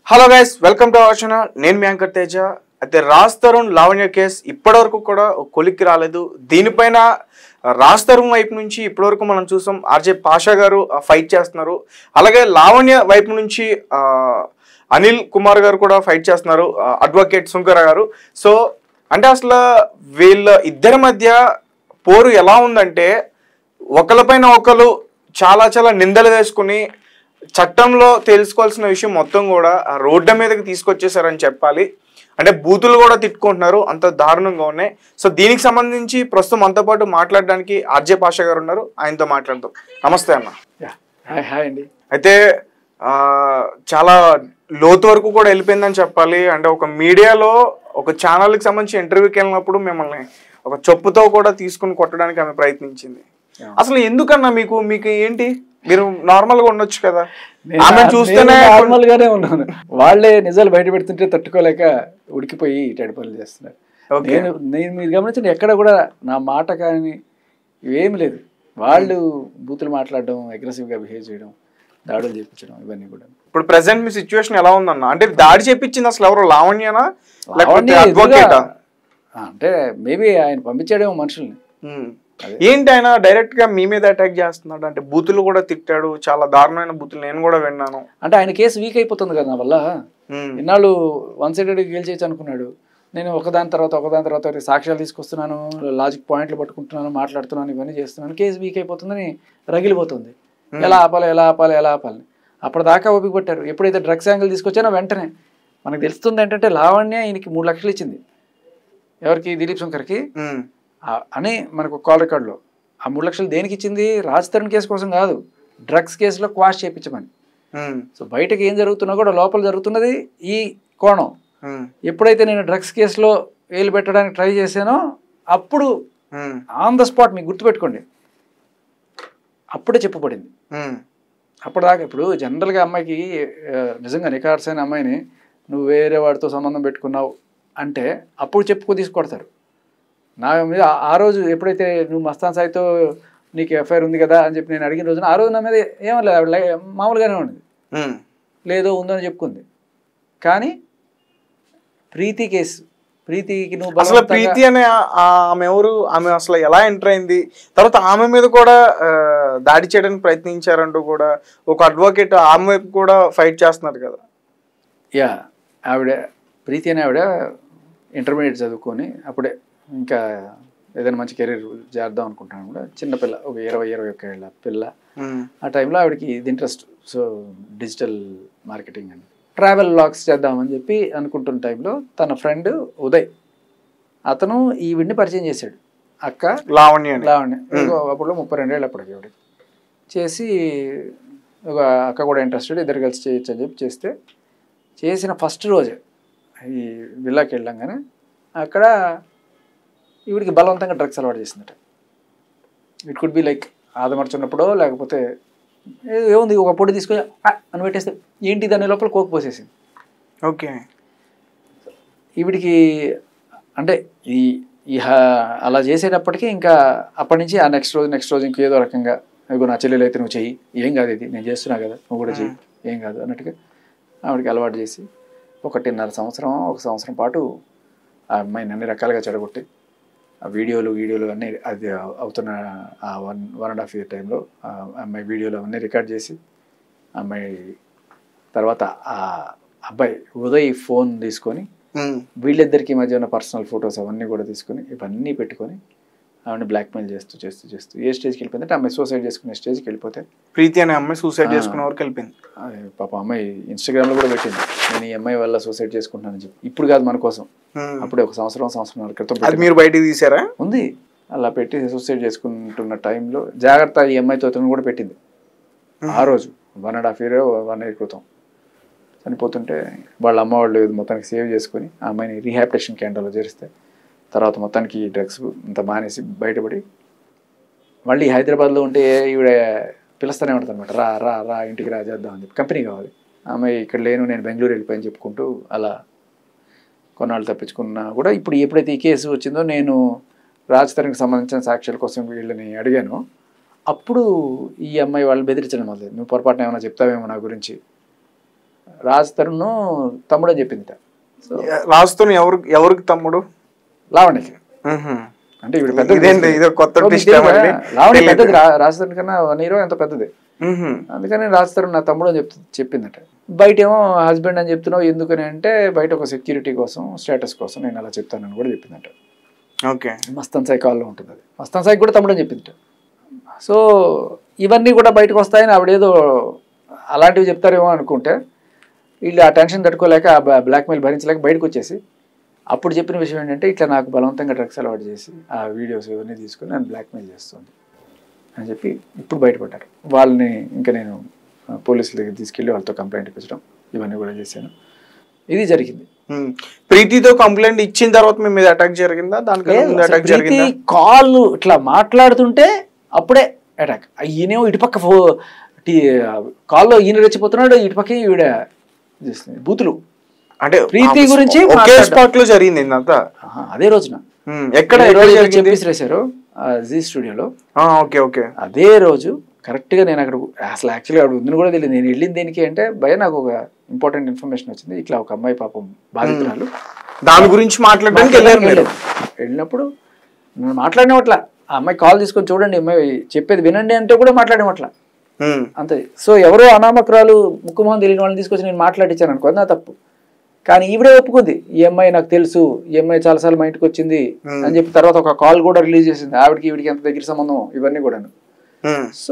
Hello guys welcome to our channel నేను మీ anchor Teja అయితే రాజ్ తరుణ్ లావణ్య కేస్ ఇప్పటివరకు కూడా ఒక కొలిక్కి రాలేదు దీనిపైన రాజ్ తరుణ్ వైపు నుంచి ఇప్పటివరకు మనం చూసాం ఆర్జే పాషా గారు ఫైట్ చేస్తున్నారు అలాగే లావణ్య వైపు నుంచి ఆ, అనిల్ కుమార్ గారు కూడా ఫైట్ చేస్తున్నారు అడ్వకేట్ సుంకర గారు సో అంటే అసలు వీళ్ళ ఇద్దరి మధ్య పోరు ఎలా ఉందంటే ఒకరిపైన ఒకరు చాలా చాలా నిందలు వేసుకుని చట్టంలో తెలుసుకోవాల్సిన విషయం మొత్తం కూడా ఆ రోడ్డు మీదకి తీసుకొచ్చేసారని చెప్పాలి అంటే బూతులు కూడా తిట్టుకుంటున్నారు అంత దారుణంగా ఉన్నాయి సో దీనికి సంబంధించి ప్రస్తుతం మనతో పాటు మాట్లాడడానికి ఆర్జే పాషా గారు ఉన్నారు ఆయనతో మాట్లాడదాం నమస్తే అన్న యా హాయ్ హాయ్ అండి అయితే ఆ, చాలా లోతు వరకు కూడా వెళ్ళిపోయిందని చెప్పాలి అంటే ఒక మీడియాలో ఒక ఛానల్కి సంబంధించి ఇంటర్వ్యూకి వెళ్ళినప్పుడు మిమ్మల్ని ఒక చెప్పుతో కూడా తీసుకుని కొట్టడానికి ఆమె ప్రయత్నించింది Yeah. అసలు ఎందుకన్నా మీకు మీకు ఏంటి మీరు నార్మల్ గా ఉండొచ్చు కదా నేను ఆమె నా- చూస్తేనే నేను నార్మల్ గానే ఉన్నాను వాళ్ళే నిజాలు బయట పెడుతుంటే తట్టుకోలేక ఉడికిపోయి ఇటాడి పనులు చేస్తున్నారు Okay. నేను నేను మీరు గమనించండి ఎక్కడ కూడా నా మాట కానీ ఇవేమి లేదు వాళ్ళు బూతులు మాట్లాడడం అగ్రెసివ్గా బిహేవ్ చేయడం దాడులు చేయించడం ఇవన్నీ కూడా ఇప్పుడు ప్రెసెంట్ మీ సిచ్యువేషన్ ఎలా ఉందన్న అంటే దాడి చేపించింది అసలు ఎవరు లావణ్యనా లేకపోతే లావణ్య అడ్వకేటా ఎదురుగా- ఆ, అంటే మేబీ ఆయన పంపించాడేమో మనుషుల్ని అదే. ఏంటి ఆయన డైరెక్ట్ గా మీ మీద అటాక్ చేస్తున్నాడు అంటే బూతులు కూడా తిట్టాడు చాలా దారుణమైన బూతులు నేను కూడా విన్నాను అంటే ఆయన కేసు వీక్ అయిపోతుంది కదా నా వల్ల ఉమ్. ఇన్నాళ్ళు వన్ సైడెడ్ గెలిచేయచ్చు అనుకున్నాడు నేను ఒకదాని తర్వాత ఒకదాని తర్వాత ఒకటి సాక్ష్యాలు తీసుకొస్తున్నాను లాజిక్ పాయింట్లు పట్టుకుంటున్నాను మాట్లాడుతున్నాను ఇవన్నీ చేస్తున్నాను కేసు వీక్ అయిపోతుందని రగిలిపోతుంది ఎలా ఆపాలి ఎలా ఆపాలి ఎలా ఆపాలి అప్పటిదాకా ఓపిక పట్టారు ఎప్పుడైతే డ్రగ్స్ యాంగిల్ తీసుకొచ్చానో వెంటనే మనకు తెలుస్తుంది ఏంటంటే లావణ్య ఈయనకి మూడు లక్షలు ఇచ్చింది ఎవరికి దిలీప్ శంకర్కి ఉమ్. ఆ- అని మనకు కాల్ రికార్డులో ఆ మూడు లక్షలు దేనికి ఇచ్చింది రాజ్ తరుణ్ కేసు కోసం కాదు డ్రగ్స్ కేసులో క్వాష్ చేయించమని ఉమ్. సో బయటకి ఏం జరుగుతున్నా కూడా లోపల జరుగుతున్నది ఈ కోణం ఉమ్. ఎప్పుడైతే నేను డ్రగ్స్ కేసులో వేలు పెట్టడానికి ట్రై చేశానో అప్పుడు ఉమ్. ఆన్ ద స్పాట్ మీకు గుర్తుపెట్టుకోండి అప్పుడే చెప్పబడింది ఉమ్. అప్పటిదాకా ఇప్పుడు జనరల్గా అమ్మాయికి ఆ, నిజంగా నికార్స్ అయిన అమ్మాయిని నువ్వు వేరే వాడితో సంబంధం పెట్టుకున్నావు అంటే అప్పుడు చెప్పుకో తీసుకొడతారు నా మీద ఆ- ఆ రోజు ఎప్పుడైతే నువ్వు మస్తాన్ సాయితో నీకు ఎఫ్ఐఆర్ ఉంది కదా అని చెప్పి నేను అడిగిన రోజున ఆ రోజు నా మీద ఏమలేదు ఆవిడ లై- మామూలుగానే ఉన్నది ఉమ్. లేదో ఉందని చెప్పుకుంది కానీ ప్రీతి కేసు ప్రీతికి నువ్వు అసలు బలవంతంగా- ప్రీతి అనే ఆ- ఆ- ఆమె ఎవరు ఆమె అసలు ఎలా ఎంటర్ అయింది తర్వాత ఆమె మీద కూడా ఆ, దాడి చేయడానికి ప్రయత్నించారంటూ కూడా ఒక అడ్వకేట్ ఆమె వైపు కూడా ఫైట్ చేస్తున్నారు కదా యా ఆవిడ ప్రీతి అనే ఆవిడ ఇంటర్మీడియట్ చదువుకొని అప్పుడే ఇంకా ఏదైనా మంచి కెరీర్ చేద్దాం అనుకుంటాను కూడా చిన్న పిల్ల ఒక ఇరవై ఇరవై ఒక్క ఏళ్ళ పిల్ల ఉమ్. ఆ టైంలో ఆవిడకి ఇది ఇంట్రెస్ట్ సో డిజిటల్ మార్కెటింగ్ అని ట్రావెల్ లాగ్స్ చేద్దామని చెప్పి అనుకుంటున్న టైంలో తన ఫ్రెండ్ ఉదయ్ అతను ఈవిడ్ని పరిచయం చేశాడు అక్క లావణ్య అని లావణ్య ఇంకో అప్పుడు ముప్పై రెండేళ్ళు అప్పటికి ఆవిడ చేసి ఒక అక్క కూడా ఇంట్రెస్టెడ్ ఇద్దరు కలిసి చేయొచ్చు అని చెప్పి చేస్తే చేసిన ఫస్ట్ రోజే ఈ విల్లాకి వెళ్ళంగానే అక్కడ ఈవిడికి బలవంతంగా డ్రగ్స్ అలవాటు చేసిందట ఇట్ కుడ్ బి లైక్ ఆదమర్చున్నప్పుడో లేకపోతే ఏ- ఏముంది ఒక పొడి తీసుకొని "ఆ" అని పెట్టేస్తే ఏంటి దాని లోపల కోక్ పోసేసింది ఓకే ఈవిడికి అంటే ఈ ఈ హ- అలా చేసేటప్పటికి ఇంకా అప్పటి నుంచి ఆ నెక్స్ట్ రోజు నెక్స్ట్ రోజు ఇంకేదో రకంగా ఇగో నా చెల్లెలు అయితే నువ్వు చెయ్యి ఏం కాదు ఇది నేను చేస్తున్నా కదా నువ్వు కూడా చెయ్యి ఏం కాదు అన్నట్టుగా ఆవిడకి అలవాటు చేసి ఒకటిన్నర సంవత్సరం ఒక సంవత్సరం పాటు ఆ అమ్మాయిని అన్ని రకాలుగా చెడగొట్టి ఆ వీడియోలు వీడియోలు అన్నీ అది అవుతున్న ఆ one one and half year టైంలో ఆ అమ్మాయి వీడియోలు అవన్నీ రికార్డ్ చేసి ఆ అమ్మాయి తర్వాత ఆ అబ్బాయి ఉదయ్ ఫోన్ తీసుకొని ఉమ్. వీళ్ళిద్దరికి మధ్య ఉన్న పర్సనల్ ఫొటోస్ అవన్నీ కూడా తీసుకొని ఇవన్నీ పెట్టుకొని ఆవిడని బ్లాక్మెయిల్ చేస్తూ చేస్తూ చేస్తూ ఏ స్టేజ్కి వెళ్ళిపోయిందంటే అమ్మాయి సూసైడ్ చేసుకునే స్టేజ్కి వెళ్ళిపోతే ప్రీతి అనే అమ్మాయి సూసైడ్ ఆ. చేసుకున్న వరకు వెళ్ళిపోయింది ఆ, పాప అమ్మాయి ఇన్స్టాగ్రామ్లో కూడా పెట్టింది నేను ఈ అమ్మాయి వల్ల సూసైడ్ చేసుకుంటున్నానని చెప్పి ఇప్పుడు కాదు మన కోసం ఉమ్. అప్పుడే ఒక సంవత్సరం సంవత్సరం క్రితం అది పెట్టింది. మీరు బయటికి తీసారా ఉంది అలా పెట్టి సూసైడ్ చేసుకుంటున్న టైంలో జాగ్రత్త ఈ అమ్మాయితో అతను కూడా పెట్టింది ఆ రోజు one and half year one year క్రితం చనిపోతుంటే వాళ్ళ అమ్మ వాళ్ళు ఇది మొత్తానికి సేవ్ చేసుకొని ఆ అమ్మాయిని రీహాబిటేషన్ కేంద్రంలో చేరిస్తే తర్వాత మొత్తానికి డ్రగ్స్ అంత మానేసి బయటపడి మళ్ళీ హైదరాబాద్లో ఉంటే ఈవిడ పిలుస్తూనే ఉంటుంది అనమాట రా రా రా ఇంటికి రా చేద్దాం అని చెప్పి కంపెనీ కావాలి ఆ అమ్మాయి ఇక్కడ లేను నేను బెంగళూరు వెళ్ళిపోయని చెప్పుకుంటూ అలా కొన్నాళ్ళు తప్పించుకున్నా కూడా ఇప్పుడు ఎప్పుడైతే ఈ కేసు వచ్చిందో నేను రాజ్ తరుణ్కి సంబంధించిన సాక్ష్యాల కోసం వీళ్ళని అడిగాను అప్పుడు ఈ అమ్మాయి వాళ్ళు బెదిరించడం మొదలు నువ్వు పొరపాటున ఏమైనా చెప్తావేమో నా గురించి రాజ్ తరుణ్ తమ్ముడు అని చెప్పిందిట సో రాజుతో ఎవరు ఎవరికి తమ్ముడు లావణ్యకి మ్హూ. అంటే ఇవి పెద్ద ఇదేంటి ఇది కొత్త twist ఆ మళ్ళీ? లావణ్య తెలీదు. పెద్దది రా- రాజ్ తరుణ్ కన్నా వన్ హీరో ఎంత పెద్దది మ్హూ. అందుకని రాజ్ తరుణ్ నా తమ్ముడు అని చెప్తు చెప్పిందట బయట ఏమో హస్బెండ్ అని చెప్తున్నావు ఎందుకని అంటే బయట ఒక సెక్యూరిటీ కోసం స్టేటస్ కోసం నేను అలా చెప్తానని కూడా చెప్పిందట ఓకే మస్తాన్ సాయి కాల్లో ఉంటుంది అది మస్తాన్ సాయి కూడా తమ్ముడు అని చెప్పిందట సో ఇవన్నీ కూడా బయటకు వస్తాయని ఆవిడేదో అలాంటివి చెప్తారేమో అనుకుంటే వీళ్ళు ఆ టెన్షన్ తట్టుకోలేక ఆ బ్లాక్మెయిల్ భరించలేక బయటకు వచ్చేసి అప్పుడు చెప్పిన విషయం ఏంటంటే ఇట్లా నాకు బలవంతంగా డ్రగ్స్ అలవాటు చేసి ఆ వీడియోస్ ఇవన్నీ తీసుకుని నన్ను బ్లాక్మెయిల్ చేస్తుంది అని చెప్పి ఇప్పుడు బయటపడ్డారు వాళ్ళని ఇంకా నేను ఆ, పోలీసుల దగ్గర తీసుకెళ్ళి వాళ్ళతో కంప్లైంట్ ఇప్పించడం ఇవన్నీ కూడా చేశాను ఇది జరిగింది మ్. ప్రీతితో కంప్లైంట్ ఇచ్చిన తర్వాత మీ మీద అటాక్ జరిగిందా దానికన్నా ముందు అటాక్ జరిగిందా కాల్ ఇట్లా మాట్లాడుతుంటే అప్పుడే అటాక్ ఈయనేమో ఇటుపక్క ఫో కాల్లో ఈయన రెచ్చిపోతున్నాడు ఇటుపక్క ఈవిడ చేస్తుంది బూతులు అంటే ప్రీతి ఆ గురించి ఒకే మాట్లాడ్డా. స్పాట్ లో జరిగింది ఇదంతా ఆహా, అదే రోజున మ్. ఎక్కడ ఏ ఎక్కడ రోజు జరిగింది చెప్పేసి రాశారు జీ స్టూడియోలో ఆ, ఓకే ఓకే అదే రోజు కరెక్ట్గా నేను అక్కడ అసలు యాక్చువల్గా అక్కడ ఉందని కూడా తెలియదు నేను వెళ్ళింది దేనికి అంటే భయ నాకు ఒక ఇంపార్టెంట్ ఇన్ఫర్మేషన్ వచ్చింది ఇట్లా ఒక అమ్మాయి పాపం బాధితురాలు దాని గురించి మాట్లాడడానికి వెళ్ళారు మీరు వెళ్ళినప్పుడు నేను మాట్లాడినట్ల ఆ అమ్మాయి కాల్ తీసుకొని చూడండి అమ్మాయి చెప్పేది వినండి అంటే కూడా మాట్లాడినట్ల మ్. అంతే సో ఎవరో అనామకురాలు ముక్కుమోహన్ తెలియని వాళ్ళని తీసుకొచ్చి నేను మాట్లాడించాను అనుకో అది నా తప్పు కానీ ఈవిడే ఒప్పుకుంది ఈ అమ్మాయి నాకు తెలుసు ఈ అమ్మాయి చాలాసార్లు మా ఇంటికి వచ్చింది Hmm. అని చెప్పి తర్వాత ఒక కాల్ కూడా రిలీజ్ చేసింది ఆవిడకి ఈవిడికి ఎంత దగ్గర సంబంధం ఇవన్నీ కూడాను మ్. So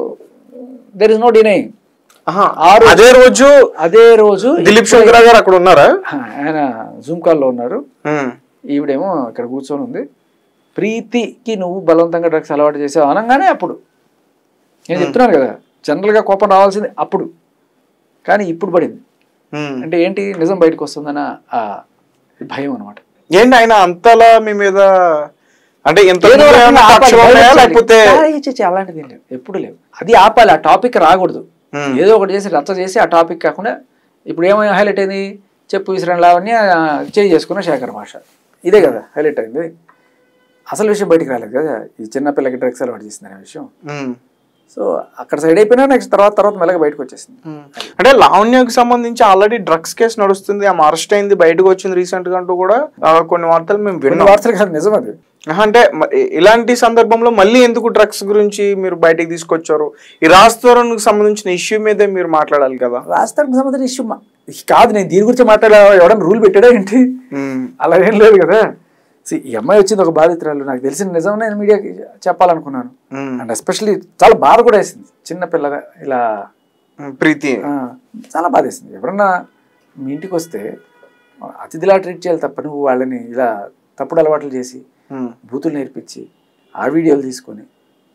there is no denying ఆహా. ఆ రోజు- అదే రోజు అదే రోజు దిలీప్ శంకర్ గారు అక్కడ ఉన్నారా ఆయన జూమ్ కాల్లో ఉన్నారు మ్. ఈవిడేమో ఇక్కడ కూర్చొని ఉంది ప్రీతికి నువ్వు బలవంతంగా డ్రగ్స్ అలవాటు చేసావు అనగానే అప్పుడు నేను చెప్తున్నాను కదా జనరల్గా కోపం రావాల్సింది అప్పుడు కానీ ఇప్పుడు పడింది మ్. అంటే ఏంటి నిజం బయటకు వస్తుందన్న ఆ భయం అనమాట ఏంటి ఆయన అంతలా మీ మీద అంటే ఎంత ఏదో రకంగా ఆపాలి, ఉన్నాయా భయం లేకపోతే వచ్చేది. ఆ, ఛీ, ఛీ, అలాంటిది ఏం లేదు ఎప్పుడు లేవు అది ఆపాలి ఆ టాపిక్ రాకూడదు మ్. ఏదో ఒకటి చేసి రచ్చ చేసి ఆ టాపిక్ కాకుండా ఇప్పుడు ఏమైనా హైలైట్ అయింది చెప్పు విసిరని లావణ్య చేయి చేసుకున్న శేఖర్ భాష ఇదే కదా హైలైట్ అయింది అసలు విషయం బయటికి రాలేదు కదా ఈ చిన్న పిల్లకి డ్రగ్స్ అలవాటు చేసిందనే విషయం మ్. సో అక్కడ సైడ్ అయిపోయినా నెక్స్ట్ తర్వాత తర్వాత మెల్లగా బయటకు వచ్చేసింది అంటే లావణ్యకు సంబంధించి ఆల్రెడీ డ్రగ్స్ కేసు నడుస్తుంది ఆమె అరెస్ట్ అయింది బయటకు వచ్చింది రీసెంట్ గా అంటూ కూడా ఆ, కొన్ని వార్తలు మేము కొన్ని విన్నాం వార్తలు కాదు నిజం అది ఆహా, అంటే మ- ఇ- ఇలాంటి సందర్భంలో మళ్ళీ ఎందుకు డ్రగ్స్ గురించి మీరు బయటికి తీసుకొచ్చారు ఈ రాస్తోరణకు సంబంధించిన ఇష్యూ మీదే మీరు మాట్లాడాలి కదా రాష్ట్రానికి సంబంధించిన ఇష్యూ కాదు నేను దీని గురించి మాట్లాడా ఎవడన్నా రూల్ పెట్టాడా ఏంటి మ్. అలా ఏం లేదు కదా See, ఈ అమ్మాయి వచ్చింది ఒక బాధితురాలు నాకు తెలిసిన నిజం నేను మీడియాకి చెప్పాలనుకున్నాను మ్. అండ్ ఎస్పెషల్లీ చాలా బాధ కూడా వేసింది చిన్న పిల్లగా ఇలా మ్. ప్రీతి ఆ, చాలా బాధ వేసింది ఎవరన్నా మీ ఇంటికి వస్తే అతిథిలా ట్రీట్ చేయాలి తప్ప నువ్వు వాళ్ళని ఇలా తప్పుడు అలవాట్లు చేసి మ్. బూతులు నేర్పించి ఆ వీడియోలు తీసుకొని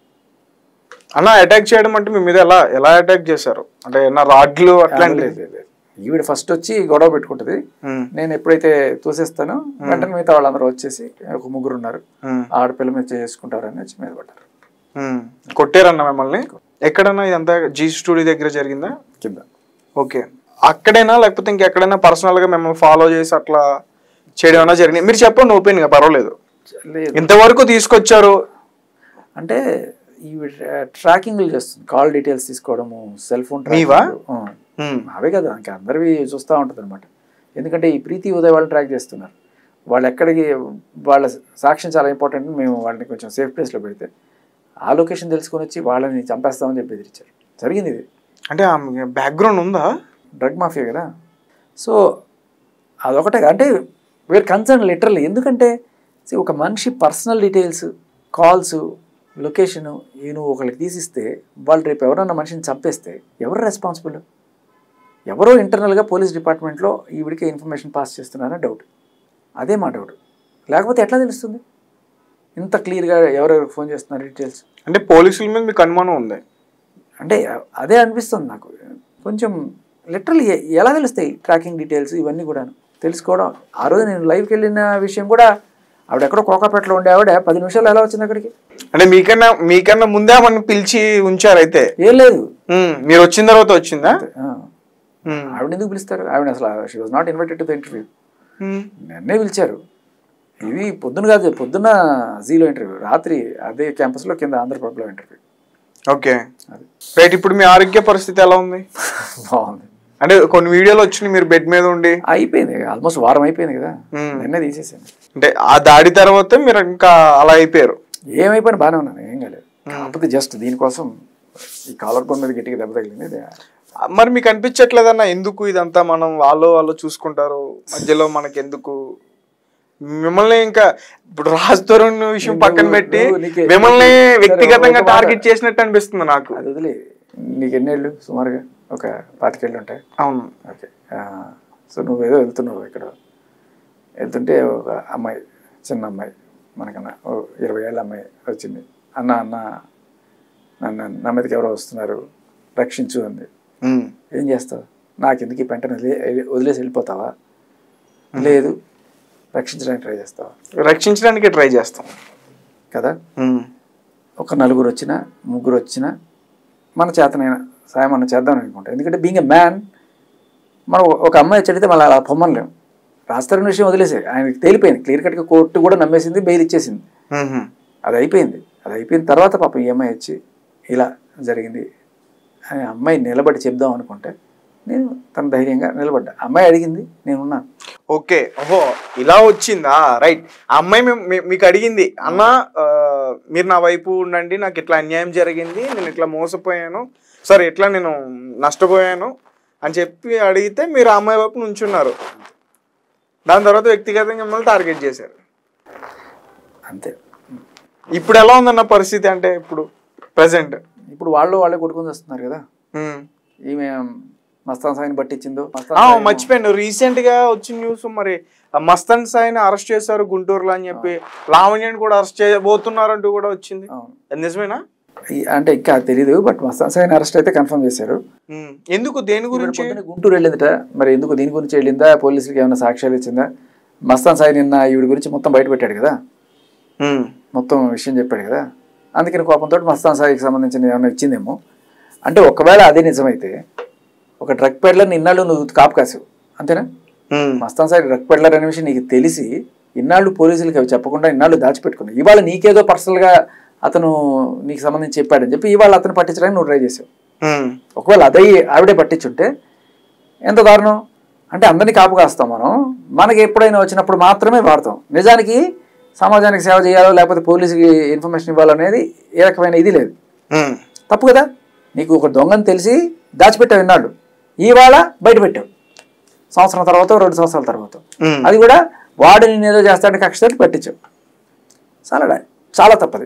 అన్న అటాక్ చేయడం అంటే మీ మీద ఎలా ఎలా అటాక్ చేశారు అంటే నా రాడ్లు అట్లాంటి లేదు, లేదు, లేదు. ఈవిడ ఫస్ట్ వచ్చి గొడవ పెట్టుకుంటుంది మ్. నేను ఎప్పుడైతే తోసేస్తానో వెంటనే మిగతా వాళ్ళందరూ వచ్చేసి ఒక ముగ్గురు ఉన్నారు మ్. ఆడపిల్ల మీద చేసుకుంటారని వచ్చి మీద పడ్డారు మ్. కొట్టారన్న మిమ్మల్ని ఎక్కడన్నా ఇదంతా జీ స్టూడియో దగ్గర జరిగిందా కింద ఓకే అక్కడైనా లేకపోతే ఇంకెక్కడైనా పర్సనల్ గా మిమ్మల్ని ఫాలో చేసి అట్లా చేయడం ఏమైనా జరిగింది మీరు చెప్పండి ఓపెన్ గా పర్వాలేదు లేదు ఇంతవరకు తీసుకొచ్చారు అంటే ఈ ట్రాకింగ్లు చేస్తుంది కాల్ డీటెయిల్స్ తీసుకోవడము సెల్ ఫోన్ మీవా? మ్. అవే కదా ఇంకా అందరివి చూస్తూ ఉంటుంది అనమాట ఎందుకంటే ఈ ప్రీతి ఉదయ్ వాళ్ళు ట్రాక్ చేస్తున్నారు వాళ్ళు ఎక్కడికి వాళ్ళ సాక్ష్యం చాలా ఇంపార్టెంట్ మేము వాళ్ళని కొంచెం సేఫ్ ప్లేస్లో పెడితే ఆ లొకేషన్ తెలుసుకొని వచ్చి వాళ్ళని చంపేస్తామని చెప్పి బెదిరించారు జరిగింది ఇది అంటే ఆమె బ్యాక్గ్రౌండ్ ఉందా డ్రగ్ మాఫియా కదా సో అదొకటే అంటే వేర్ కన్సర్న్ లిటరల్లీ ఎందుకంటే see, ఒక మనిషి పర్సనల్ డీటెయిల్స్ కాల్స్ లొకేషను ఈ నువ్వు ఒకరికి తీసిస్తే వాళ్ళు రేపు ఎవరన్నా మనిషిని చంపేస్తే ఎవరు రెస్పాన్సిబుల్ ఎవరో ఇంటర్నల్గా పోలీస్ డిపార్ట్మెంట్లో ఈవిడికే ఇన్ఫర్మేషన్ పాస్ చేస్తున్నారని డౌట్ అదే మా డౌట్ లేకపోతే ఎట్లా తెలుస్తుంది ఇంత క్లియర్గా ఎవరెవరికి ఫోన్ చేస్తున్నారు డీటెయిల్స్ అంటే పోలీసుల మీద మీకు అనుమానం ఉంది అంటే అదే అనిపిస్తుంది నాకు కొంచెం లిటరల్లీ ఎలా తెలుస్తాయి ట్రాకింగ్ డీటెయిల్స్ ఇవన్నీ కూడా తెలుసుకోవడం ఆ రోజు నేను లైవ్కి వెళ్ళిన విషయం కూడా ఆవిడ ఎక్కడో కోకాపేటలో ఉండే ఆవిడ పది నిమిషాలు ఎలా వచ్చింది అక్కడికి అంటే మీకన్నా మీకన్నా ముందే ఆమెను పిలిచి ఉంచారు అయితే ఏం లేదు ఉమ్, మీరు వచ్చిన తర్వాత వచ్చిందా ఆ, ఉమ్, ఆవిడ ఎందుకు పిలుస్తారు ఆవిడ అసలు she was not invited to the interview um, నన్నే పిలిచారు ఇది పొద్దున కాదు పొద్దున్న జీలో ఇంటర్వ్యూ రాత్రి అదే క్యాంపస్లో కింద ఆంధ్రప్రభలో ఇంటర్వ్యూ ఓకే అది రైట్ ఇప్పుడు మీ ఆరోగ్య పరిస్థితి ఎలా ఉంది బాగుంది అంటే కొన్ని వీడియోలు వచ్చినాయి మీరు బెడ్ మీద ఉండి అయిపోయింది ఆల్మోస్ట్ వారం అయిపోయింది కదా మ్మ్. నిన్నే తీసేసాను అంటే ఆ దాడి తర్వాత మీరు ఇంకా అలా అయిపోయారు ఏమైపోయినా బాగానే ఉన్నాను ఏం కాలేదు కాకపోతే జస్ట్ దీనికోసం ఈ కాలర్ బోన్ మీద గట్టిగా దెబ్బ తగిలింది ఇది మరి మీకు అనిపించట్లేదన్న ఎందుకు ఇదంతా మనం వాళ్ళు వాళ్ళు చూసుకుంటారు మధ్యలో మనకి ఎందుకు మిమ్మల్ని ఇంకా ఇప్పుడు రాజతరుణ్ విషయం నువ్వు- పక్కన పెట్టి నువ్వు నీకే- మిమ్మల్ని సరే, వ్యక్తిగతంగా ఒక మాట. టార్గెట్ చేసినట్టు అనిపిస్తుంది నాకు అది వదిలే నీకు ఎన్నేళ్ళు సుమారుగా ఒక పాతికేళ్ళు ఉంటాయి అవును ఓకే సో నువ్వు ఏదో వెళ్తున్నావు ఇక్కడ వెళ్తుంటే ఒక అమ్మాయి చిన్న అమ్మాయి మనకన్నా ఓ ఇరవై ఏళ్ళ అమ్మాయి వచ్చింది అన్న అన్న నన్ను నా మీదకి ఎవరో వస్తున్నారు రక్షించు అంది ఉమ్. ఏం చేస్తావు నాకు ఎందుకు ఈ పెంటను వదిలే- వదిలేసి వెళ్ళిపోతావా లేదు రక్షించడానికి ట్రై చేస్తావా రక్షించడానికి ట్రై చేస్తాం కదా ఉమ్. ఒక నలుగురు వచ్చినా ముగ్గురు వచ్చినా మన చేతనైనా సాయం మనం చేద్దాం అనుకుంటా ఎందుకంటే బీయింగ్ ఎ మ్యాన్ మనం ఒక అమ్మాయి చెడితే మళ్ళీ అలా పొమ్మలేం రాస్తారని విషయం వదిలేసే ఆయనకి తేలిపోయింది క్లియర్ కట్గా కోర్టు కూడా నమ్మేసింది బెయిల్ ఇచ్చేసింది ఉహు. అది అయిపోయింది అది అయిపోయిన తర్వాత పాపం ఈ అమ్మాయి వచ్చి ఇలా జరిగింది అని అమ్మాయి నిలబడి చెప్దాం అనుకుంటే నేను తన ధైర్యంగా నిలబడ్డా అమ్మాయి అడిగింది నేనున్నాను ఓకే ఓహో ఇలా వచ్చిందా రైట్ ఆ అమ్మాయి మేము- మీ- మీకు అడిగింది అన్న ఆ, మీరు నా వైపు ఉండండి నాకు ఇట్లా అన్యాయం జరిగింది నేను ఇట్లా మోసపోయాను సరే ఇట్లా నేను నష్టపోయాను అని చెప్పి అడిగితే మీరు ఆ అమ్మాయి వైపు నుంచున్నారు దాని తర్వాత వ్యక్తిగతంగా మిమ్మల్ని టార్గెట్ చేశారు అంతే ఇప్పుడు ఎలా ఉందన్న పరిస్థితి అంటే ఇప్పుడు ప్రజెంట్ ఇప్పుడు వాళ్ళు వాళ్ళే కొట్టుకొని వస్తున్నారు కదా ఈమె మస్తాన్ సాయిని పట్టించిందో మస్తాన్ ఆ, సాయి మర్చిపోయాను రీసెంట్ గా వచ్చిన న్యూస్ మరి ఆ మస్తన్ సాయిని అరెస్ట్ చేశారు గుంటూరులో అని చెప్పి లావణ్యని కూడా అరెస్ట్ చేయబోతున్నారు అంటూ కూడా వచ్చింది అవును. అది నిజమేనా ఈ- అంటే ఇంకా తెలియదు బట్ మస్తాన్ సాయిని అరెస్ట్ అయితే కన్ఫర్మ్ చేశారు ఉమ్. ఎందుకు దేని ఈవిడ గురించి పొద్దున్న గుంటూరు వెళ్ళిందట మరి ఎందుకు దీని గురించి వెళ్ళిందా పోలీసులకి ఏమైనా సాక్ష్యాలు ఇచ్చిందా మస్తాన్ సాయి నిన్న ఈవిడ గురించి మొత్తం బయట పెట్టాడు కదా ఉమ్. మొత్తం విషయం చెప్పాడు కదా అందుకని కోపంతో మస్తాన్ సాయికి సంబంధించిన ఏమైనా ఇచ్చిందేమో అంటే ఒకవేళ అదే నిజమైతే ఒక డ్రగ్ పెడ్లర్ని ఇన్నాళ్ళు నువ్వు కాపు కాసావు అంతేనా ఉమ్. మస్తాన్ సాయి డ్రగ్ పెడ్లర్ అనే విషయం నీకు తెలిసి ఇన్నాళ్ళు పోలీసులకి అవి చెప్పకుండా ఇన్నాళ్ళు దాచిపెట్టుకున్నావు ఇవాళ నీకేదో పర్సనల్గా అతను నీకు సంబంధించి చెప్పాడని చెప్పి ఇవాళ అతను పట్టించడానికి నువ్వు ట్రై చేసావు ఉమ్. ఒకవేళ అదే ఆవిడే పట్టించుంటే ఎంత దారుణం అంటే అందరినీ కాపు కాస్తాం మనం మనకి ఎప్పుడైనా వచ్చినప్పుడు మాత్రమే వాడతాం నిజానికి సమాజానికి సేవ చేయాలో లేకపోతే పోలీసుకి ఇన్ఫర్మేషన్ ఇవ్వాలో అనేది ఏ రకమైన ఇది లేదు ఉమ్. తప్పు కదా నీకు ఒక దొంగని తెలిసి దాచిపెట్టావు విన్నాడు ఇవాళ బయట పెట్టావు సంవత్సరం తర్వాత రెండు సంవత్సరాల తర్వాత ఉమ్. అది కూడా వాడు నేను ఏదో చేస్తాడని కక్షతో పట్టించావు చాలా డా- చాలా తప్పది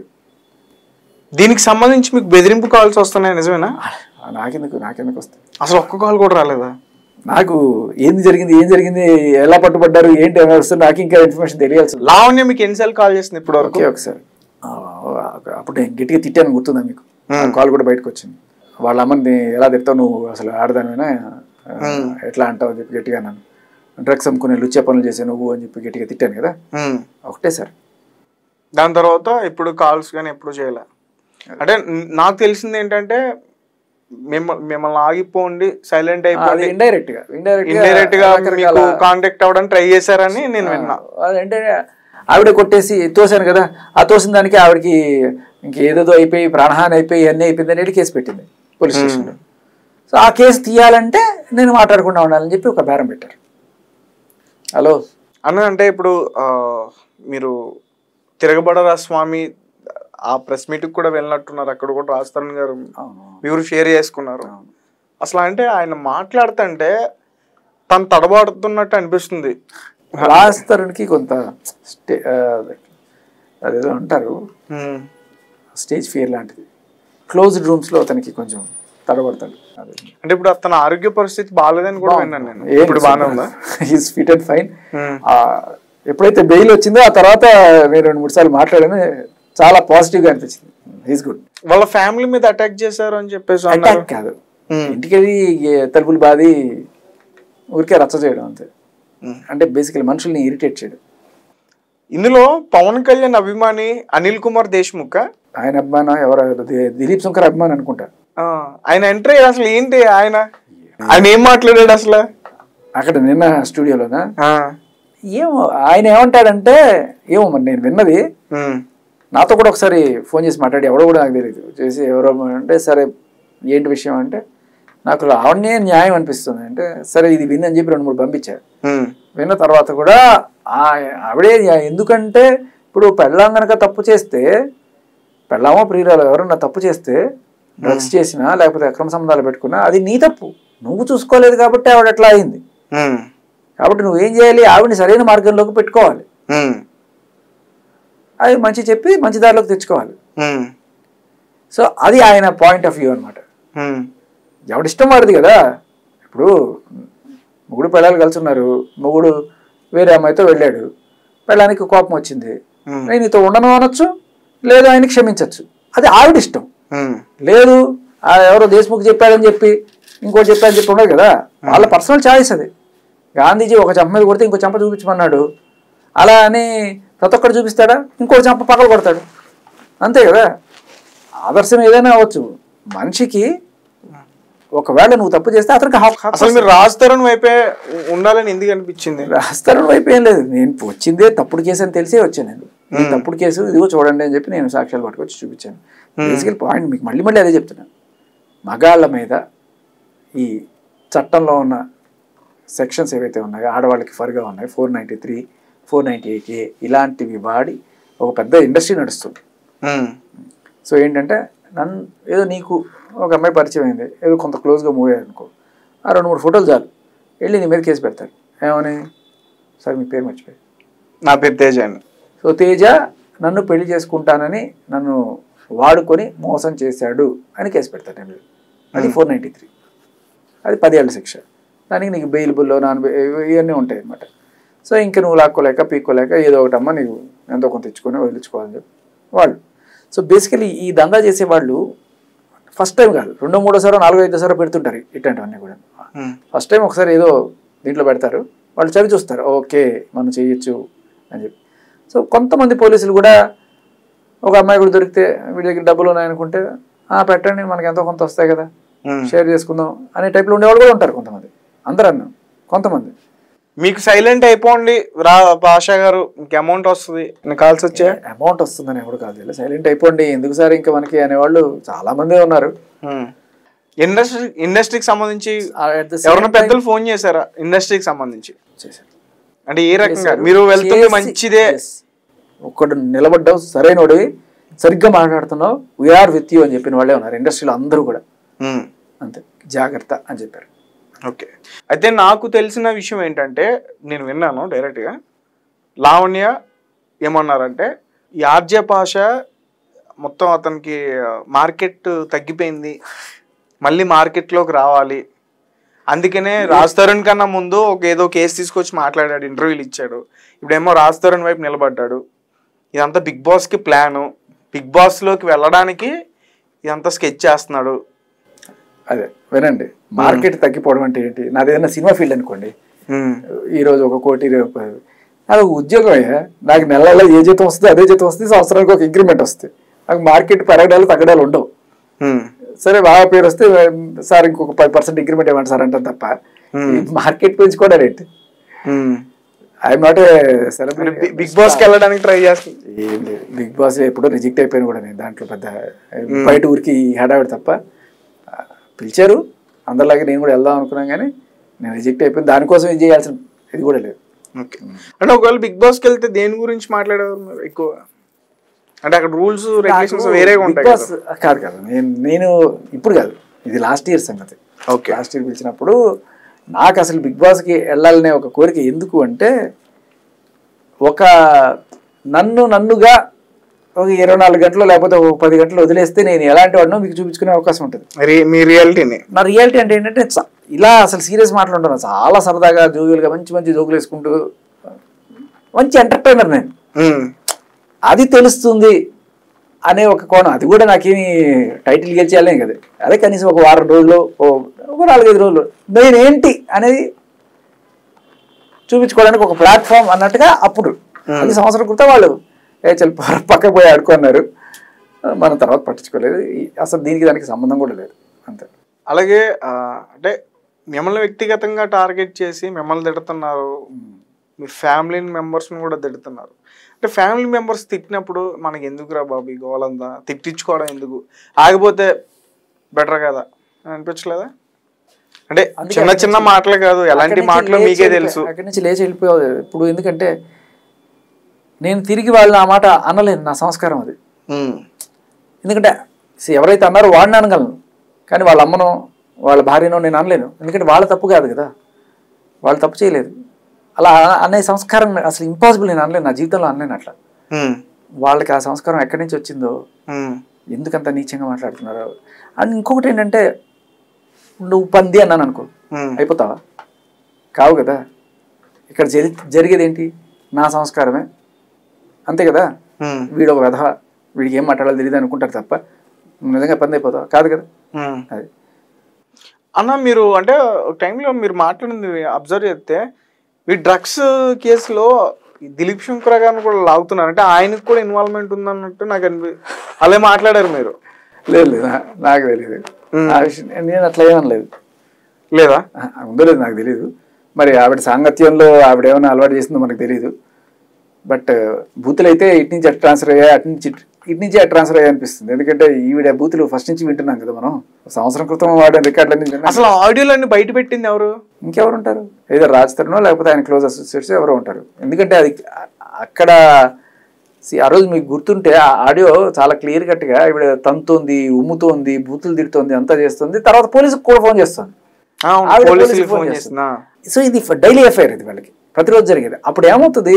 దీనికి సంబంధించి మీకు బెదిరింపు కాల్స్ వస్తున్నాయి నిజమేనా ఆ, నాకెందుకు నాకెందుకు వస్తుంది అసలు ఒక్క కాల్ కూడా రాలేదా నాకు ఏంది జరిగింది ఏం జరిగింది ఎలా పట్టుబడ్డారు ఏంటి అని వస్తుంది నాకు ఇంకా ఇన్ఫర్మేషన్ తెలియాల్సి ఉంది. లావణ్య మీకు ఎన్నిసార్లు కాల్ చేసింది ఇప్పటి వరకు ఓకే ఒకసారి ఆ, అప్పుడు నేను గట్టిగా తిట్టాను గుర్తుందా మీకు ఆ కాల్ కూడా బయటకు వచ్చింది వాళ్ళ అమ్మని ఎలా తిడతావు నువ్వు అసలు ఆడదానివైనా ఆ, ఎట్లా అంటావు అని చెప్పి గట్టిగా అన్నాను డ్రగ్స్ అమ్ముకునే లుచ్చే పనులు చేసే నువ్వు అని చెప్పి గట్టిగా తిట్టాను కదా ఉమ్. ఒకటే సార్ దాని తర్వాత ఇప్పుడు కాల్స్ కానీ ఎప్పుడు చేయలే అంటే న- నాకు తెలిసింది ఏంటంటే మిమ్మ- మిమ్మల్ని ఆగిపోండి సైలెంట్ అది అయిపోండి ఇండైరెక్ట్ గా ఇండైరెక్ట్ ఇండైరెక్ట్ గా మీకు కాంటాక్ట్ అవ్వడానికి ట్రై చేశారని నేను విన్నా అంటే ఆవిడ కొట్టేసి తోసాను కదా ఆ తోసిన దానికి ఆవిడకి ఇంకేదేదో అయిపోయి ప్రాణహాని అయిపోయి అన్నీ అయిపోయింది అనేది కేసు పెట్టింది పోలీస్ స్టేషన్లో సో ఆ కేసు తీయాలంటే నేను మాట్లాడకుండా ఉండాలని చెప్పి ఒక బేరం పెట్టారు హలో అన్న అంటే ఇప్పుడు ఆ, మీరు తిరగబడరా స్వామి ఆ ప్రెస్ మీట్ కూడా వెళ్ళినట్టున్నారు అక్కడ కూడా రాజస్థాన్ గారు మీరు షేర్ చేసుకున్నారు అసలు అంటే ఆయన మాట్లాడుతుంటే తను తడబాడుతున్నట్టు అనిపిస్తుంది రాజ్ తరుణ్కి కొంత స్టే ఆ, అదేదో అంటారు ఉమ్. స్టేజ్ ఫియర్ లాంటిది క్లోజ్డ్ రూమ్స్లో అతనికి కొంచెం తడబడతాడు అదే అంటే ఇప్పుడు అతని ఆరోగ్య పరిస్థితి బాగాలేదని కూడా విన్నాను నేను ఇప్పుడు బాగానే ఉందా is fit and fine um. ఎప్పుడైతే బెయిల్ వచ్చిందో ఆ తర్వాత నేను రెండు మూడు సార్లు మాట్లాడాను చాలా పాజిటివ్గా అనిపించింది ఈజ్ గుడ్ వాళ్ళ ఫ్యామిలీ మీద అటాక్ చేశారు అని చెప్పేసి అన్నారు అటాక్ కాదు ఉమ్. ఇంటికి వెళ్ళి తలుపులు బాది ఊరికే రచ్చ చేయడం అంతే ఉమ్. అంటే బేసికలీ మనుషుల్ని ఇరిటేట్ చేయడం ఇందులో పవన్ కళ్యాణ్ అభిమాని అనిల్ కుమార్ దేశ్ముఖ్ ఆయన అభిమానం ఎవరు ది- దిలీప్ శంకర్ అభిమానం అనుకుంటా ఆ, ఆయన ఎంట్రీ అసలు ఏంటి ఆయన ఆయన ఏం మాట్లాడాడు అసలు అక్కడ నిన్న స్టూడియోలోనా ఆ, ఏమో ఆయన ఏమంటాడంటే ఏమో మరి నేను విన్నది ఉమ్, నాతో కూడా ఒకసారి ఫోన్ చేసి మాట్లాడి ఎవడో కూడా నాకు తెలియదు చేసి ఎవరో అంటే సరే ఏంటి విషయం అంటే నాకు లావణ్యే న్యాయం అనిపిస్తుంది అంటే సరే ఇది విన్ అని చెప్పి రెండు మూడు పంపించారు ఉమ్, విన్న తర్వాత కూడా ఆ ఆవిడే ఎందుకంటే ఇప్పుడు పెళ్ళాం గనక తప్పు చేస్తే పెళ్ళామో ప్రియురాలు ఎవరన్నా తప్పు చేస్తే డ్రగ్స్ చేసినా లేకపోతే అక్రమ సంబంధాలు పెట్టుకున్నా అది నీ తప్పు నువ్వు చూసుకోలేదు కాబట్టి ఆవిడ అట్లా అయింది ఉమ్, కాబట్టి నువ్వేం చేయాలి ఆవిడని సరైన మార్గంలోకి పెట్టుకోవాలి ఉమ్, అది మంచి చెప్పి మంచి దారిలోకి తెచ్చుకోవాలి ఉమ్, సో అది ఆయన పాయింట్ ఆఫ్ వ్యూ అనమాట ఉమ్, ఎవడిష్టం వాడిది కదా ఇప్పుడు మొగుడు పెళ్ళాలు కలిసి ఉన్నారు మొగుడు వేరే అమ్మాయితో వెళ్ళాడు పెళ్ళానికి కోపం వచ్చింది ఉమ్, నేను నీతో ఉండను అనొచ్చు లేదు ఆయన క్షమించవచ్చు అది ఆవిడ ఇష్టం ఉమ్, లేదు ఆ ఎవరో దేశముఖ్ చెప్పాడని చెప్పి ఇంకోటి చెప్పాడని చెప్పి ఉండదు కదా వాళ్ళ పర్సనల్ చాయిస్ అది గాంధీజీ ఒక చంప మీద కొడితే ఇంకో చంప చూపించమన్నాడు అలా అని ప్రతి ఒక్కడు చూపిస్తాడా ఇంకోటి చంప పక్కన కొడతాడు అంతే కదా ఆదర్శం ఏదైనా అవ్వచ్చు మనిషికి ఒకవేళ నువ్వు తప్పు చేస్తే అతనికి హక్కు- హక్కు అసలు మీరు రాజ్ తరుణ్ వైపే ఉండాలని ఎందుకు అనిపించింది రాస్తారని వైపు ఏం లేదు నేను వచ్చిందే తప్పుడు కేసు అని తెలిసే వచ్చాను నేను ఈ తప్పుడు కేసు ఇదిగో చూడండి అని చెప్పి నేను సాక్ష్యాలు పట్టుకొచ్చి చూపించాను బేసికల్ పాయింట్ మీకు మళ్ళీ మళ్ళీ అదే చెప్తున్నాను మగాళ్ళ మీద ఈ చట్టంలో ఉన్న సెక్షన్స్ ఏవైతే ఉన్నాయో ఆడవాళ్ళకి ఫర్గా ఉన్నాయి four ninety three four ninety eight ఏ ఇలాంటివి వాడి ఒక పెద్ద ఇండస్ట్రీ నడుస్తుంది ఉమ్, సో ఏంటంటే నన్ను ఏదో నీకు ఒక అమ్మాయి పరిచయం అయింది ఏదో కొంత క్లోజ్గా మూవ్ అయ్యారు అనుకో ఆ రెండు మూడు ఫోటోలు చాలు వెళ్ళి నీ మీద కేసు పెడతారు ఏమని సార్ మీ పేరు మర్చిపోయి నా పేరు తేజ అండి సో తేజ నన్ను పెళ్లి చేసుకుంటానని నన్ను వాడుకొని మోసం చేశాడు అని కేసు పెడతారు నేను అది ఫోర్ నైంటీ త్రీ అది పదేళ్ళ శిక్ష దానికి నీకు బెయిలబుల్లో నాన్ ఇవన్నీ ఉంటాయి అన్నమాట సో ఇంక నువ్వు లాక్కోలేక పీక్కోలేక ఏదో ఒకటి అమ్మ నీకు ఎంతో కొంత ఇచ్చుకొని వదిలించుకోవాలని చెప్పి వాళ్ళు సో బేసికలీ ఈ దందా చేసే వాళ్ళు ఫస్ట్ టైం కాదు రెండో మూడోసారో నాలుగో ఐదోసారో పెడుతుంటారు ఇట్లాంటివన్నీ కూడా ఉమ్, ఫస్ట్ టైం ఒకసారి ఏదో దీంట్లో పెడతారు వాళ్ళు చదివి చూస్తారు ఓకే మనం చేయొచ్చు అని చెప్పి సో కొంతమంది పోలీసులు కూడా ఒక అమ్మాయి కూడా దొరికితే వీడి దగ్గర డబ్బులు ఉన్నాయనుకుంటే "ఆ, పెట్టండి మనకి ఎంతో కొంత వస్తాయి కదా ఉమ్. షేర్ చేసుకుందాం అనే టైప్లో ఉండేవాళ్ళు కూడా ఉంటారు కొంతమంది అందరూ అన్నాం కొంతమంది మీకు సైలెంట్ అయిపోండి రా భాషా గారు ఇంక అమౌంట్ వస్తుంది నీకు కాల్స్ వచ్చా అమౌంట్ వస్తుందని ఎవరు కాదు సైలెంట్ అయిపోండి ఎందుకు సార్ ఇంకా మనకి అనేవాళ్ళు చాలా మందే ఉన్నారు ఇండస్ట్రీ ఇండస్ట్రీకి సంబంధించి At the same ఎవరైనా time- పెద్దలు ఫోన్ చేశారా ఇండస్ట్రీకి సంబంధించి చేశారు. అంటే ఏ రకంగా చేశారు. మీరు వెళ్తుంది చేసి- మంచిదే Yes. ఒక్కడు నిలబడ్డావు సరైనోడివి సరిగ్గా మాట్లాడుతున్నావు వీఆర్ విత్ యూ అని చెప్పిన వాళ్ళే ఉన్నారు ఇండస్ట్రీలో అందరూ కూడా ఉమ్, అంతే జాగ్రత్త అని చెప్పారు ఓకే అయితే నాకు తెలిసిన విషయం ఏంటంటే నేను విన్నాను డైరెక్ట్గా లావణ్య ఏమన్నారంటే ఈ ఆర్జే భాష మొత్తం అతనికి మార్కెట్ తగ్గిపోయింది మళ్ళీ మార్కెట్లోకి రావాలి అందుకనే రాజ్ తరుణ్ కన్నా ముందు ఒక ఏదో కేసు తీసుకొచ్చి మాట్లాడాడు ఇంటర్వ్యూలు ఇచ్చాడు ఇప్పుడేమో రాజ్ తరుణ్ వైపు నిలబడ్డాడు ఇదంతా బిగ్ బాస్కి ప్లాను బిగ్ బాస్లోకి వెళ్ళడానికి ఇదంతా స్కెచ్ చేస్తున్నాడు అదే వినండి మార్కెట్ తగ్గిపోవడం అంటే ఏంటి నాది ఏదైనా సినిమా ఫీల్డ్ అనుకోండి ఉమ్, ఈ రోజు ఒక కోటి రేపు పది. నాకు ఒక ఉద్యోగం అయ్యా నాకు నెల నెల ఏ జీతం వస్తుంది అదే జీతం వస్తుంది సంవత్సరానికి ఒక ఇంక్రిమెంట్ వస్తుంది నాకు మార్కెట్ పెరగడాలు తగ్గడాలు ఉండవు ఉమ్, సరే బాగా పేరు వస్తే సార్ ఇంకొక పది పర్సెంట్ ఇంక్రిమెంట్ ఇవ్వండి సార్ అంటారు తప్ప ఈ మార్కెట్ పెంచుకోవడం ఏంటి ఉమ్. ఐఎమ్ నాట్ ఏ అంటే సెలబ్రిటీ బి- బిగ్ బాస్కి వెళ్ళడానికి ట్రై చేస్తుంది ఏం లేదు బిగ్ బాస్ ఎప్పుడో రిజెక్ట్ అయిపోయాను కూడా నేను దాంట్లో పెద్ద బయట ఊరికి హడావిడి తప్ప ఆ, పిలిచారు అందరిలాగే నేను కూడా వెళ్దాం అనుకున్నాను కానీ నేను రిజెక్ట్ అయిపోయింది దానికోసం ఇది చేయాల్సిన ఇది కూడా లేదు ఓకే అంటే ఒకవేళ బిగ్ బాస్కి వెళ్తే దేని గురించి మాట్లాడేవారు మీరు ఎక్కువ అంటే అక్కడ రూల్స్ రెగ్యులేషన్స్ వేరేగా బిగ్ ఉంటాయి బాస్ కాదు కాదు నేను నేను ఇప్పుడు కాదు ఇది లాస్ట్ ఇయర్ సంగతి ఓకే లాస్ట్ ఇయర్ పిలిచినప్పుడు నాకు అసలు బిగ్ బాస్కి వెళ్ళాలనే ఒక కోరిక ఎందుకు అంటే ఒక నన్ను నన్నుగా ఒక ఇరవై నాలుగు గంటలు లేకపోతే ఒక పది గంటలు వదిలేస్తే నేను ఎలాంటి వాడినో మీకు చూపించుకునే అవకాశం ఉంటుంది రి- మీ రియాలిటీని నా రియాలిటీ అంటే ఏంటంటే చ- ఇలా అసలు సీరియస్ మాట్లాడుతున్నా చాలా సరదాగా జోగులుగా మంచి మంచి జోకులు వేసుకుంటూ మంచి ఎంటర్టైనర్ నేను అది తెలుస్తుంది అనే ఒక కోణం అది కూడా నాకేమి టైటిల్ గెలిచేయాలనే కదా అదే కనీసం ఒక వారం రోజులు ఓ- ఒక నాలుగైదు రోజులు నేనేంటి అనేది చూపించుకోవడానికి ఒక ప్లాట్ఫామ్ అన్నట్టుగా అప్పుడు అది సంవత్సరం క్రితం వాళ్ళు ఏ చల్ పక్కకు పోయి ఆడుకున్నారు మనం తర్వాత పట్టించుకోలేదు ఈ- అసలు దీనికి దానికి సంబంధం కూడా లేదు అంతే అలాగే ఆ, అంటే మిమ్మల్ని వ్యక్తిగతంగా టార్గెట్ చేసి మిమ్మల్ని తిడుతున్నారు మీ ఫ్యామిలీ మెంబర్స్ని కూడా తిడుతున్నారు అంటే ఫ్యామిలీ మెంబర్స్ తిట్టినప్పుడు మనకి ఎందుకురా బాబు ఈ గోలంతా తిట్టించుకోవడం ఎందుకు ఆగిపోతే బెటర్ కదా అని అనిపించలేదా అంటే అందుకే చిన్న అక్కడి చిన్న నుంచి- మాటలు కాదు ఎలాంటి అక్కడి నుంచి మాటలు లేచి మీకే వెళ్ళిపోయా- తెలుసు అక్కడి నుంచి లేచి వెళ్ళిపోయావు ఇప్పుడు ఎందుకంటే నేను తిరిగి వాళ్ళు ఆ మాట అనలేను నా సంస్కారం అది ఉమ్, ఎందుకంటే see, ఎవరైతే అన్నారో వాడిని అనగలను కానీ వాళ్ళ అమ్మనో వాళ్ళ భార్యనో నేను అనలేను ఎందుకంటే వాళ్ళ తప్పు కాదు కదా వాళ్ళు తప్పు చేయలేదు అలా అనే సంస్కారం అసలు ఇంపాసిబుల్ నేను అనలేను నా జీవితంలో అనలేను అట్లా ఉమ్, వాళ్ళకి ఆ సంస్కారం ఎక్కడి నుంచి వచ్చిందో ఉమ్, ఎందుకంత నీచంగా మాట్లాడుతున్నారు అండ్ ఇంకొకటి ఏంటంటే నువ్వు పంది అన్నాను అనుకో ఉమ్, అయిపోతావా కావు కదా ఇక్కడ జరి జరిగేది ఏంటి నా సంస్కారమే అంతే కదా ఉమ్, వీడు ఒక వెధవ వీడికి ఏం మాట్లాడాలో తెలియదు అనుకుంటారు తప్ప నువ్వు నిజంగా పంది అయిపోతావా కాదు కదా ఉమ్. అది అన్న మీరు అంటే ఒక టైంలో మీరు మాట్లాడింది అబ్జర్వ్ చేస్తే ఈ డ్రగ్స్ కేసులో ఈ దిలీప్ శంకర్ గారిని కూడా లాగుతున్నారు అంటే ఆయనకు కూడా ఇన్వాల్వ్మెంట్ ఉందన్నట్టు నాకు అనిపి అలా మాట్లాడారు మీరు లేదు లేదు నా- నాకు తెలియదు ఆ విషయం నేను అట్లా ఏమనలేదు లేదా ఆ, ఉందో లేదు నాకు తెలియదు మరి ఆవిడ సాంగత్యంలో ఆవిడ ఏమైనా అలవాటు చేసిందో మనకు తెలియదు బట్ బూతులు అయితే ఇటు నుంచి అటు ట్రాన్స్ఫర్ అయ్యాయి అటు నుంచి ఇటు- ఇటు నుంచి అటు ట్రాన్స్ఫర్ అయ్యాయి అనిపిస్తుంది ఎందుకంటే ఈవిడ బూతులు ఫస్ట్ నుంచి వింటున్నాం కదా మనం సంవత్సరం క్రితం వాడిన రికార్డులన్నీ విన్నాం. అసలు ఆడియోలన్నీ బయట పెట్టింది ఎవరు ఇంకెవరు ఉంటారు ఏదో రాజ్ తరుణో లేకపోతే ఆయన క్లోజ్ అసోసియేట్స్ ఎవరో ఉంటారు ఎందుకంటే అది అ- అక్కడ see, ఆ రోజు మీకు గుర్తుంటే ఆ ఆడియో చాలా క్లియర్ కట్గా ఇవిడ తంతోంది ఉమ్ముతోంది బూతులు తిడుతోంది అంతా చేస్తుంది తర్వాత పోలీసుకు కూడా ఫోన్ చేస్తుంది ఆ, అవును, ఆవిడ పోలీసులు పోలీసులకు ఫోన్ ఫోన్ చేస్తున్నా సో ఇది డైలీ ఎఫ్ఐఆర్ ఇది వాళ్ళకి ప్రతిరోజు జరిగేది అప్పుడు ఏమవుతుంది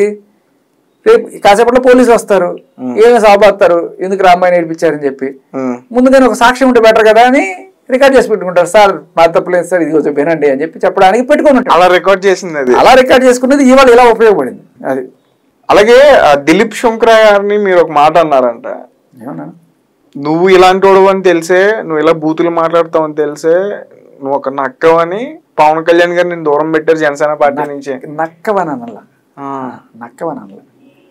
రేపు కాసేపట్లో పోలీసులు వస్తారు ఏమి సాబాస్తారు ఎందుకు రామాయణ నేర్పించారని చెప్పి ఉమ్, ముందుగానే ఒక సాక్ష్యం ఉంటే బెటర్ కదా అని రికార్డ్ చేసి పెట్టుకుంటారు సార్ మా తప్పలేదు సార్ ఇది కొంచెం వినండి అని చెప్పి చెప్పడానికి పెట్టుకొని ఉంటారు అలా రికార్డ్ చేసింది అది అలా రికార్డ్ చేసుకున్నది ఇవాళ ఇలా ఉపయోగపడింది అది అలాగే ఆ దిలీప్ శంకర్ గారిని మీరు ఒక మాట అన్నారంట ఏమన్నా నువ్వు ఇలాంటి వాడు అని తెలిసే నువ్వు ఇలా బూతులు మాట్లాడతావు అని తెలిసే నువ్వు ఒక నక్కవని పవన్ కళ్యాణ్ గారిని నేను దూరం పెట్టారు జనసేన పార్టీ నుంచి నక్కవని అనల్లా ఆ. నక్కవని అనల్లా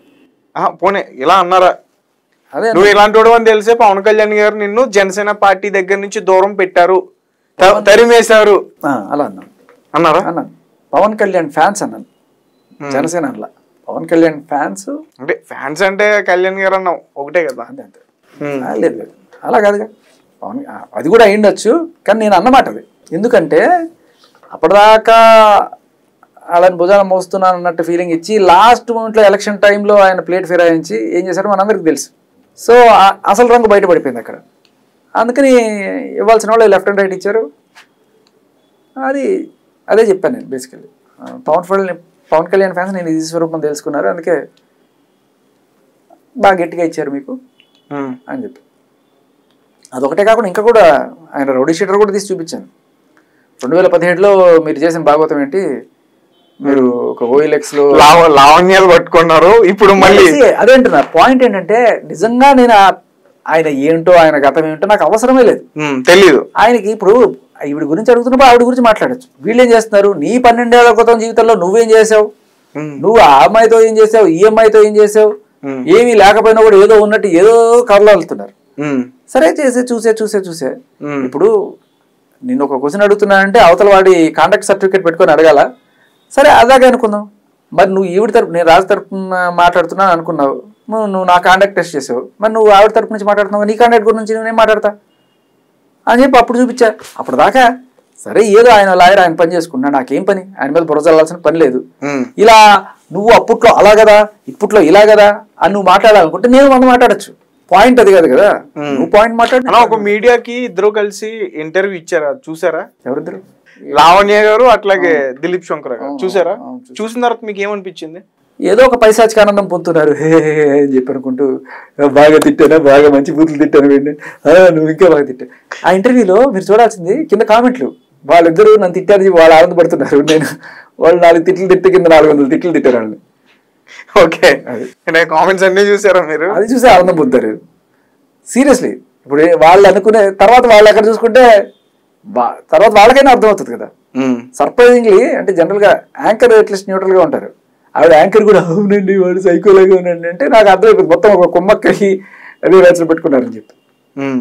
ఆ, పోనీ ఇలా అన్నారా అదే నువ్వు ఇలాంటి వాడు అని తెలిసే పవన్ కళ్యాణ్ గారు నిన్ను జనసేన పార్టీ దగ్గర నుంచి దూరం పెట్టారు త- తరిమేశారు ఆ, అలా అన్నాను అన్నారా అన్నాను పవన్ కళ్యాణ్ ఫ్యాన్స్ అన్నాను జనసేన అనలా పవన్ కళ్యాణ్ ఫ్యాన్స్ అంటే ఫ్యాన్స్ అంటే కళ్యాణ్ గారు అన్నావు ఒకటే కదా అంతే అంతే ఉమ్. ఆ, లేదు లేదు అలా కాదుగా పవన్ ఆ, అది కూడా అయిండొచ్చు కానీ నేను అన్నమాట అది ఎందుకంటే అప్పటిదాకా వాళ్ళని భుజాన మోస్తున్నాను అన్నట్టు ఫీలింగ్ ఇచ్చి లాస్ట్ మూమెంట్లో ఎలక్షన్ టైంలో ఆయన ప్లేట్ ఫిరాయించి ఏం చేశారో మనందరికి తెలుసు సో ఆ- అసలు రంగు బయటపడిపోయింది అక్కడ అందుకని ఇవ్వాల్సిన వాళ్ళు లెఫ్ట్ అండ్ రైట్ ఇచ్చారు అది అదే చెప్పాను నేను బేసికల్లీ పవన్ కళ్యాణ్ పవన్ కళ్యాణ్ ఫ్యాన్స్ నేను ఇది స్వరూపం తెలుసుకున్నారు అందుకే బాగా గట్టిగా ఇచ్చారు మీకు ఉమ్. అని చెప్పి అదొకటే కాకుండా ఇంకా కూడా ఆయన రౌడీ షీటర్ కూడా తీసి చూపించాను రెండు వేల పదిహేడులో మీరు చేసిన భాగవతం ఏంటి మీరు ఒక ఓఎల్ఎక్స్ లో లావ లావణ్యాలు పట్టుకున్నారు ఇప్పుడు మళ్ళీ See, అదే అంటున్నా పాయింట్ ఏంటంటే నిజంగా నేను ఆ- ఆయన ఏంటో ఆయన గతం ఏంటో నాకు అవసరమే లేదు ఉమ్, తెలీదు ఆయనకి ఇప్పుడు ఈవిడ గురించి అడుగుతున్నప్పుడు ఆవిడ గురించి మాట్లాడచ్చు వీళ్ళు ఏం చేస్తున్నారు నీ పన్నెండేళ్ల క్రితం జీవితంలో నువ్వేం చేసావు ఉమ్, నువ్వు ఆ అమ్మాయితో ఏం చేసావు ఈ అమ్మాయితో ఏం చేసావు ఉమ్, ఏమీ లేకపోయినా కూడా ఏదో ఉన్నట్టు ఏదో కర్రలు వెళ్తున్నారు ఉమ్, సరే చేసే చూసే చూసే చూసే ఉమ్. ఇప్పుడు నేను ఒక క్వశ్చన్ అడుగుతున్నానంటే అవతల వాడి కాంటాక్ట్ సర్టిఫికేట్ పెట్టుకొని అడగాల సరే అలాగే అనుకుందాం మరి నువ్వు ఈవిడ తరపు నేను రాజు తరపున మాట్లాడుతున్నాను అనుకున్నావు నువ్వు నువ్వు నా కాంటాక్ట్ టెస్ట్ చేసావు మరి నువ్వు ఆవిడ తరపు నుంచి మాట్లాడుతున్నావు నీ కాంటాక్ట్ గురించి నేను మాట్లాడతా అని చెప్పి అప్పుడు చూపించా అప్పుడు దాకా సరే ఏదో ఆయన లాయర్ ఆయన పని చేసుకున్నా నాకేం పని ఆయన మీద బురజల్లాల్సిన పని లేదు ఉమ్, ఇలా నువ్వు అప్పట్లో అలా కదా ఇప్పట్లో ఇలా కదా అని నువ్వు మాట్లాడాలనుకుంటే నేను మనం మాట్లాడచ్చు పాయింట్ అది కాదు కదా నువ్వు పాయింట్ మాట్లాడు అన్న ఒక మీడియాకి ఇద్దరు కలిసి ఇంటర్వ్యూ ఇచ్చారా చూసారా ఎవరిద్దరు లావణ్య గారు అట్లాగే దిలీప్ శంకర్ గారు అవును, చూసారా అవును, చూసా. చూసిన తర్వాత మీకు ఏమనిపించింది ఏదో ఒక పైశాచిక ఆనందం పొందుతున్నారు హే హే హే అని చెప్పి అనుకుంటూ బాగా తిట్టానా బాగా మంచి బూతులు తిట్టాను వీడిని ఆ, నువ్వు ఇంకా బాగా తిట్టా ఆ ఇంటర్వ్యూలో మీరు చూడాల్సింది కింద కామెంట్లు వాళ్ళిద్దరూ నన్ను తిట్టారు చెప్పి వాళ్ళు ఆనందపడుతున్నారు నేను వాళ్ళు నాలుగు తిట్లు తిట్టే కింద నాలుగు వందలు తిట్లు తిట్టారు వాళ్ళని ఓకే కామెంట్స్ అన్ని చూసారా మీరు అది చూసి ఆనందం పొందుతారు సీరియస్లీ ఇప్పుడు వాళ్ళు అనుకునే తర్వాత వాళ్ళు ఎక్కడ చూసుకుంటే బా- తర్వాత వాళ్ళకైనా అర్థమవుతుంది కదా ఉమ్, సర్ప్రైజింగ్లీ అంటే జనరల్ గా యాంకర్ అట్లీస్ట్ న్యూట్రల్ గా ఉంటారు ఆవిడ యాంకర్ కూడా అవునండి వాడు సైకోలాగా ఉన్నాడు అంటే నాకు అర్థమైపోయింది మొత్తం ఒక కుమ్మక్కకి అదే రేట్స్ పెట్టుకున్నారని చెప్పి ఉమ్,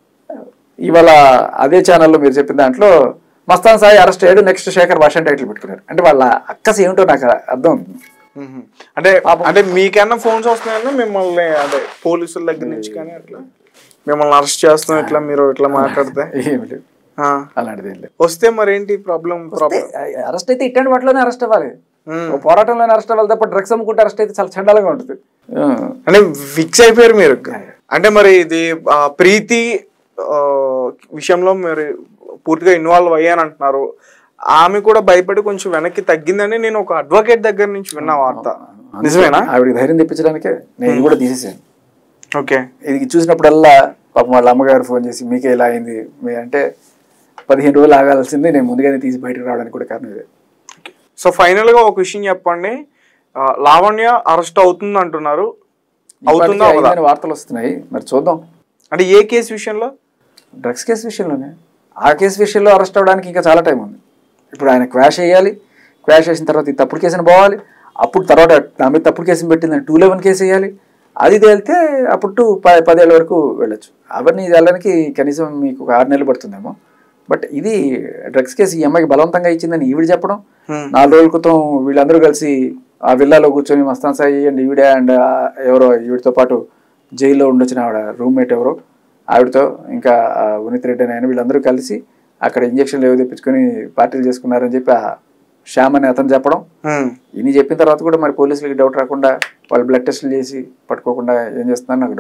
ఇవాళ అదే ఛానల్లో మీరు చెప్పిన దాంట్లో మస్తాన్ సాయి అరెస్ట్ అయ్యాడు నెక్స్ట్ శేఖర్ భాష టైటిల్ పెట్టుకున్నారు అంటే వాళ్ళ అక్కసి ఏమిటో నాకు అర్థం అవుతుంది ఉమ్. అంటే అంటే మీకన్నా ఫోన్స్ వస్తున్నాయన్నా మిమ్మల్ని అంటే పోలీసుల దగ్గర నుంచి కానీ అట్లా మిమ్మల్ని అరెస్ట్ చేస్తున్నాం ఇట్లా మీరు ఇట్లా మాట్లాడితే ఏమి లేదు ఆ. అలాంటిది ఏం లేదు వస్తే మరేంటి ప్రాబ్లం ప్రాబ్లం అరెస్ట్ అయితే ఇట్లాంటి వాటిలోనే అరెస్ట్ అవ్వాలి ఓ పోరాటంలోనే అరెస్ట్ అవ్వాలి తప్ప డ్రగ్స్ అమ్ముకుంటే అరెస్ట్ అయితే చాలా చండాలంగా ఉంటుంది ఆ. అంటే ఫిక్స్ అయిపోయారు మీరు అంటే మరి ఇది ఆ, ప్రీతి ఆ, విషయంలో మీరు పూర్తిగా ఇన్వాల్వ్ అయ్యాను అంటున్నారు ఆమె కూడా భయపడి కొంచెం వెనక్కి తగ్గిందని నేను ఒక అడ్వకేట్ దగ్గర నుంచి విన్నా వార్త నిజమేనా ఆవిడకి ధైర్యం తెప్పించడానికే నేను ఇది కూడా తీసేసాను ఓకే ఇది చూసినప్పుడల్లా పాపం వాళ్ళ అమ్మగారు ఫోన్ చేసి మీకే ఇలా అయింది మీ అంటే పదిహేను రోజులు ఆగాల్సింది నేను ముందుగానే తీసి బయటకు రావడానికి కూడా కారణం ఇదే సో ఫైనల్ గా ఒక విషయం చెప్పండి ఆ, లావణ్య అరెస్ట్ అవుతుంది అంటున్నారు అవుతుందా ఇప్పటికే అవదా అయిందని వార్తలు వస్తున్నాయి మరి చూద్దాం అంటే ఏ కేసు విషయంలో డ్రగ్స్ కేసు విషయంలోనే ఆ కేసు విషయంలో అరెస్ట్ అవ్వడానికి ఇంకా చాలా టైం ఉంది ఇప్పుడు ఆయన క్వాష్ వేయాలి క్వాష్ వేసిన తర్వాత ఈ తప్పుడు కేసుని పోవాలి అప్పుడు తర్వాత నా మీద తప్పుడు కేసుని పెట్టిందని టూ లెవెన్ కేసు వేయాలి అది తేలితే అప్పుడు టూ ప పదేళ్ళ వరకు వెళ్ళొచ్చు అవన్నీ వెళ్ళడానికి కనీసం మీకు ఒక ఆరు నెలలు పడుతుందేమో బట్ ఇది డ్రగ్స్ కేసు ఈ అమ్మాయికి బలవంతంగా ఇచ్చిందని ఈవిడ చెప్పడం Hmm. నాలుగు రోజుల క్రితం వీళ్ళందరూ కలిసి ఆ విల్లాలో కూర్చొని మస్తాన్ సాయి అండ్ ఈవిడే అండ్ ఎవరో ఈవిడతో పాటు జైల్లో ఉండొచ్చిన ఆవిడ రూమ్మేట్ ఎవరో ఆవిడతో ఇంకా ఆ ఉనిత్ రెడ్డి అని ఆయన వీళ్ళందరూ కలిసి అక్కడ ఇంజక్షన్లు ఏవో తెప్పించుకొని పార్టీలు చేసుకున్నారని చెప్పి ఆ శ్యామ్ అని అతను చెప్పడం హ్మ్. ఇన్ని చెప్పిన తర్వాత కూడా మరి పోలీసులకి డౌట్ రాకుండా వాళ్ళు బ్లడ్ టెస్టులు చేసి పట్టుకోకుండా ఏం చేస్తున్నారు నాకు